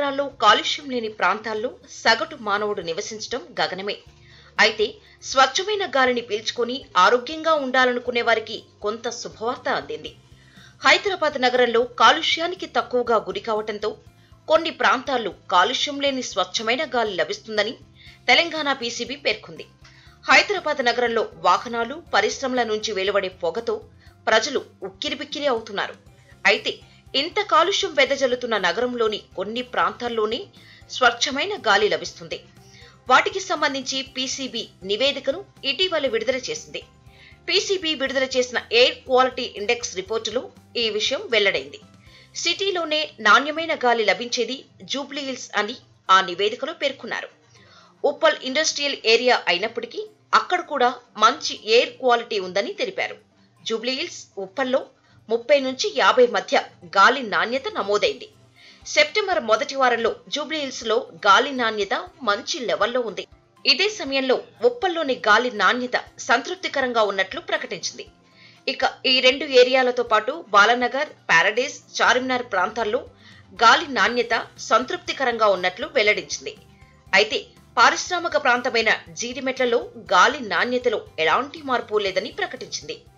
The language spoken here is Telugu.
నగరాల్లో కాలుష్యం లేని ప్రాంతాల్లో సగటు మానవుడు నివసించడం గగనమే అయితే స్వచ్ఛమైన గాలిని పీల్చుకొని ఆరోగ్యంగా ఉండాలనుకునే వారికి కొంత శుభవార్త అందింది హైదరాబాద్ నగరంలో కాలుష్యానికి తక్కువగా గురి కావటంతో కొన్ని ప్రాంతాల్లో కాలుష్యం లేని స్వచ్ఛమైన గాలి లభిస్తుందని తెలంగాణ పీసీబీ పేర్కొంది హైదరాబాద్ నగరంలో వాహనాలు పరిశ్రమల నుంచి వెలువడే పొగతో ప్రజలు ఉక్కిరిబిక్కిరి అవుతున్నారు అయితే ఇంత కాలుష్యం వెదజల్లుతున్న నగరంలోని కొన్ని ప్రాంతాల్లోనే స్వచ్ఛమైన గాలి లభిస్తుంది వాటికి సంబంధించి పీసీబీ నివేదికను ఇటీవల విడుదల చేసింది పీసీబీ విడుదల చేసిన ఎయిర్ క్వాలిటీ ఇండెక్స్ రిపోర్టులో ఈ విషయం వెల్లడైంది సిటీలోనే నాణ్యమైన గాలి లభించేది జూబ్లీ హిల్స్ అని ఆ నివేదికలో పేర్కొన్నారు ఉప్పల్ ఇండస్ట్రియల్ ఏరియా అయినప్పటికీ అక్కడ కూడా మంచి ఎయిర్ క్వాలిటీ ఉందని తెలిపారు జూబ్లీహిల్స్ ఉప్పల్లో ముప్పై నుంచి యాభై మధ్య గాలి నాణ్యత నమోదైంది సెప్టెంబర్ మొదటి వారంలో జూబ్లీహిల్స్ లో గాలి నాణ్యత మంచి లెవెల్లో ఉంది ఇదే సమయంలో ఉప్పల్లోని గాలి నాణ్యత సంతృప్తికరంగా ఉన్నట్లు ప్రకటించింది ఇక ఈ రెండు ఏరియాలతో పాటు బాలనగర్ పారడైస్ చార్మినార్ ప్రాంతాల్లో గాలి నాణ్యత సంతృప్తికరంగా ఉన్నట్లు వెల్లడించింది అయితే పారిశ్రామిక ప్రాంతమైన జీడిమెట్లలో గాలి నాణ్యతలో ఎలాంటి మార్పు లేదని ప్రకటించింది